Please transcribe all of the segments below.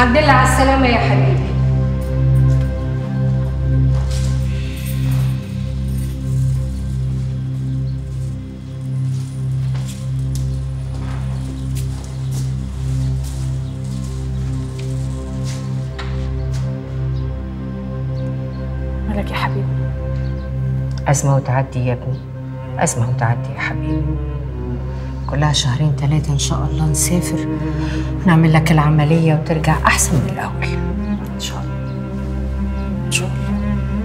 الحمد لله على السلامة يا حبيبي مالك يا حبيبي أزمة وتعدي يا ابني أزمة وتعدي يا حبيبي كلها شهرين ثلاثة إن شاء الله نسافر ونعمل لك العملية وترجع أحسن من الأول إن شاء الله إن شاء الله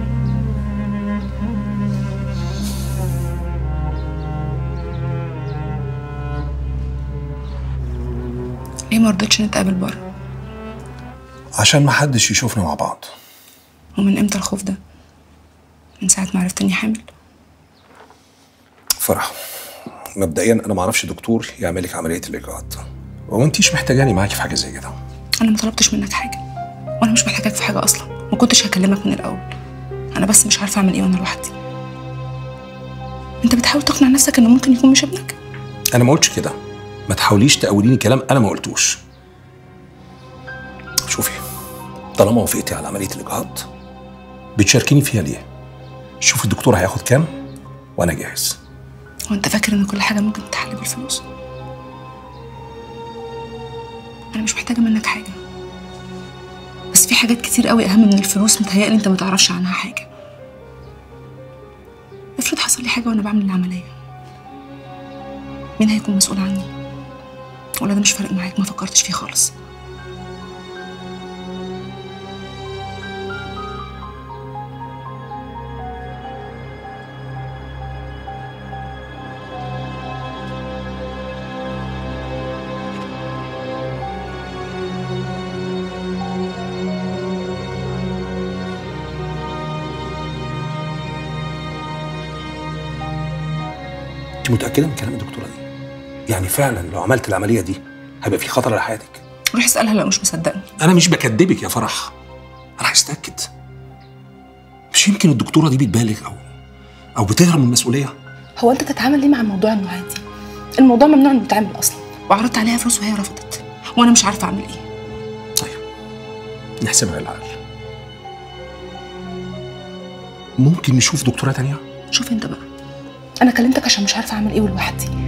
ليه ما رضيتش نتقابل بره عشان ما حدش يشوفنا مع بعض ومن امتى الخوف ده من ساعه ما عرفت اني حامل فرح مبدئيا انا ما اعرفش دكتور يعمل لك عمليه الاجهاض وما انتيش محتاجاني معاكي في حاجه زي كده انا ما طلبتش منك حاجه وانا مش محتاجاك في حاجه اصلا ما كنتش هكلمك من الاول انا بس مش عارفه اعمل ايه وانا لوحدي انت بتحاول تقنع نفسك انه ممكن يكون مش ابنك انا ما قلتش كده ما تحاوليش تقوليني كلام انا ما قلتوش شوفي طالما وافقتي على عمليه الاجهاض بتشاركيني فيها ليه شوفي الدكتور هياخد كام وانا جاهز وانت فاكر ان كل حاجه ممكن تتحل بالفلوس انا مش محتاجه منك حاجه بس في حاجات كتير قوي اهم من الفلوس متهيألي انت ما تعرفش عنها حاجه افرض حصل لي حاجه وانا بعمل العمليه مين هيكون مسؤول عني ولا ده مش فارق معاك ما فكرتش فيه خالص انت متاكده من كلام الدكتوره دي يعني فعلا لو عملت العمليه دي هيبقى في خطر على حياتك روح اسالها لو مش مصدقني انا مش بكدبك يا فرح انا عايز اتاكد مش يمكن الدكتوره دي بتبالغ او او بتهرب من المسؤوليه هو انت تتعامل ليه مع الموضوع انه عادي الموضوع ممنوع انه يتعمل اصلا وعرضت عليها فلوس وهي رفضت وانا مش عارفه اعمل ايه نحسبها بالعقل ممكن نشوف دكتوره تانية شوف انت بقى انا كلمتك عشان مش عارفه اعمل ايه لوحدي